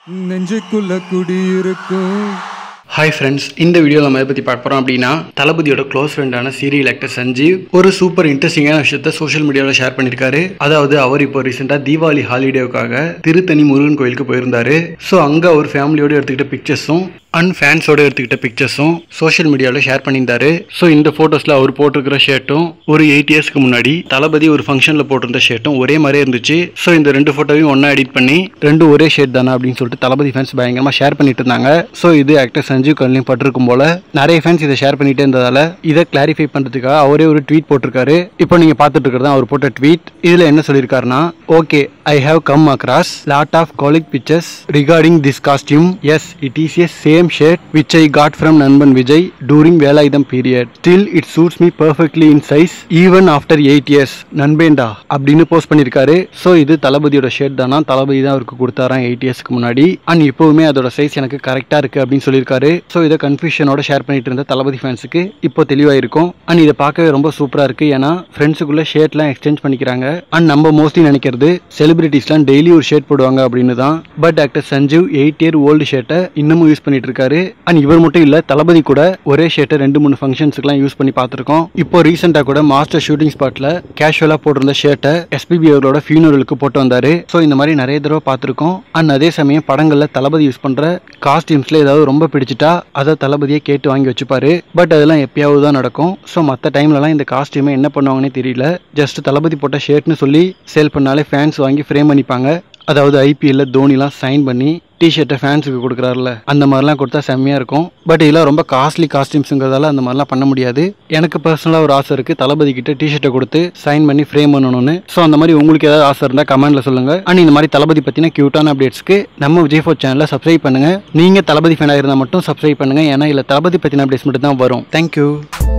நெஞ்சுக்குள்ள குடியிருக்கும் hi friends இந்த வீடியோவில் நம்ம எதை பற்றி பார்க்க போகிறோம் அப்படின்னா தளபதியோட க்ளோஸ் ஃப்ரெண்டான சீரியல் ஆக்டர் சஞ்சீவ் ஒரு சூப்பர் இன்ட்ரெஸ்டிங்கான விஷயத்த சோஷியல் மீடியாவில் ஷேர் பண்ணியிருக்காரு அதாவது அவர் இப்போ ரீசெண்டாக தீபாவளி ஹாலிடேவுக்காக திருத்தணி முருகன் கோயிலுக்கு போயிருந்தாரு ஸோ அங்கே அவர் ஃபேமிலியோடு எடுத்துக்கிட்ட பிக்சர்ஸும் அண்ட் ஃபேன்ஸோட எடுத்துக்கிட்ட பிக்சர்ஸும் சோஷியல் மீடியாவில் ஷேர் பண்ணியிருந்தாரு ஸோ இந்த ஃபோட்டோஸில் அவர் போட்டிருக்கிற ஷர்ட்டும் ஒரு எயிட் இயர்ஸ்க்கு முன்னாடி தளபதி ஒரு ஃபங்க்ஷனில் போட்டிருந்த ஷர்ட்டும் ஒரே மாதிரியே இருந்துச்சு ஸோ இந்த ரெண்டு ஃபோட்டோவையும் ஒன்றா எடிட் பண்ணி ரெண்டு ஒரே ஷர்ட் தானே அப்படின்னு சொல்லிட்டு தளபதி ஃபேன்ஸ் பயங்கரமாக ஷேர் பண்ணிட்டு இருந்தாங்க ஸோ இது ஆக்டர் சஞ்சீவ் கல்லையும் பட்டிருக்கும் போல நிறைய ஃபேன்ஸ் இதை ஷேர் பண்ணிட்டே இருந்ததால இதை கிளாரிஃபை பண்ணுறதுக்காக அவரே ஒரு ட்வீட் போட்டிருக்காரு இப்போ நீங்கள் பார்த்துட்டு இருக்கிறது அவர் போட்ட ட்வீட் இதில் என்ன சொல்லியிருக்காருன்னா okay I have come across lot of college pictures regarding this costume yes it is a same shirt which I got from Nanban Vijay during Velayudham period still it suits me perfectly in size even after eight years நண்பேண்டா அப்படின்னு post பண்ணியிருக்காரு so இது தளபதியோட shirt தானா தளபதி தான் அவருக்கு கொடுத்தாராம் eight இயர்ஸ்க்கு முன்னாடி அண்ட் இப்போவுமே அதோட சைஸ் எனக்கு கரெக்டாக இருக்கு அப்படின்னு சொல்லியிருக்காரு ஸோ இதை கன்ஃபியூஷனோட ஷேர் பண்ணிட்டு இருந்த தளபதி ஃபேன்ஸுக்கு இப்போ தெளிவாக இருக்கும் அண்ட் இதை பார்க்கவே ரொம்ப சூப்பராக இருக்கு ஏன்னா ஃப்ரெண்ட்ஸுக்குள்ள ஷர்ட்லாம் எக்ஸ்சேஞ்ச் பண்ணிக்கிறாங்க அண்ட் நம்ம மோஸ்ட்லி நினைக்கிறது செலிபிரிட்டிஸ்லாம் டெய்லி ஒரு ஷர்ட் போடுவாங்க அப்படின்னு தான் but actor Sanjeev eight year old ஷர்ட்டை இன்னமும் யூஸ் பண்ணிட்டு இருக்காரு அண்ட் இவர் மட்டும் இல்ல தளபதி கூட ஒரே ஷர்ட்டை ரெண்டு மூணு ஃபங்க்ஷன்ஸ்க்குலாம் யூஸ் பண்ணி பார்த்துருக்கோம் இப்போ ரீசெண்டாக கூட மாஸ்டர் ஷூட்டிங் ஸ்பாட்ல கேஷுவலாக போட்டிருந்த ஷர்ட்டை எஸ்பிபி அவர்களோட ஃபியூனரலுக்கு போட்டு வந்தாரு ஸோ இந்த மாதிரி நிறைய தடவை பார்த்துருக்கோம் அண்ட் அதே சமயம் படங்களில் தளபதி யூஸ் பண்ற காஸ்டியூம்ஸ்ல ஏதாவது ரொம்ப பிடிச்சிட்டா அதை தளபதியே கேட்டு வாங்கி வச்சுப்பாரு பட் அதெல்லாம் எப்பயாவது தான் நடக்கும் ஸோ மற்ற டைம்லலாம் இந்த காஸ்டியூமை என்ன பண்ணுவாங்கன்னே தெரியல ஜஸ்ட் தளபதி போட்ட ஷர்ட்னு சொல்லி சேல் பண்ணாலே ஃபேன்ஸ் வாங்கி ஃப்ரேம் பண்ணிப்பாங்க அதாவது ஐபிஎல்ல தோனிலாம் சைன் பண்ணி டிஷர்ட்டை ஃபேன்ஸுக்கு கொடுக்குறாருல அந்த மாதிரிலாம் கொடுத்தா செம்மையாக இருக்கும் பட் இதெல்லாம் ரொம்ப காஸ்ட்லி காஸ்டியூம்ஸுங்கிறதால அந்த மாதிரிலாம் பண்ண முடியாது எனக்கு பர்சனலாக ஒரு ஆசை இருக்குது தளபதி கிட்ட டிஷர்ட்டை கொடுத்து சைன் பண்ணி ஃப்ரேம் பண்ணணும்னு ஸோ அந்த மாதிரி உங்களுக்கு ஏதாவது ஆசை இருந்தால் கமெண்ட்டில் சொல்லுங்கள் அண்ட் இந்த மாதிரி தளபதி பற்றின க்யூட்டான அப்டேட்ஸ்க்கு நம்ம விஜய் ஃபோர் சேனலை சப்ஸ்கிரைப் பண்ணுங்கள் நீங்கள் தளபதி ஃபேனாக இருந்தால் மட்டும் சப்ஸ்கிரைப் பண்ணுங்கள் ஏன்னா இதில் தளபதி பற்றின அப்டேட்ஸ் மட்டும் தான் வரும் தேங்க்யூ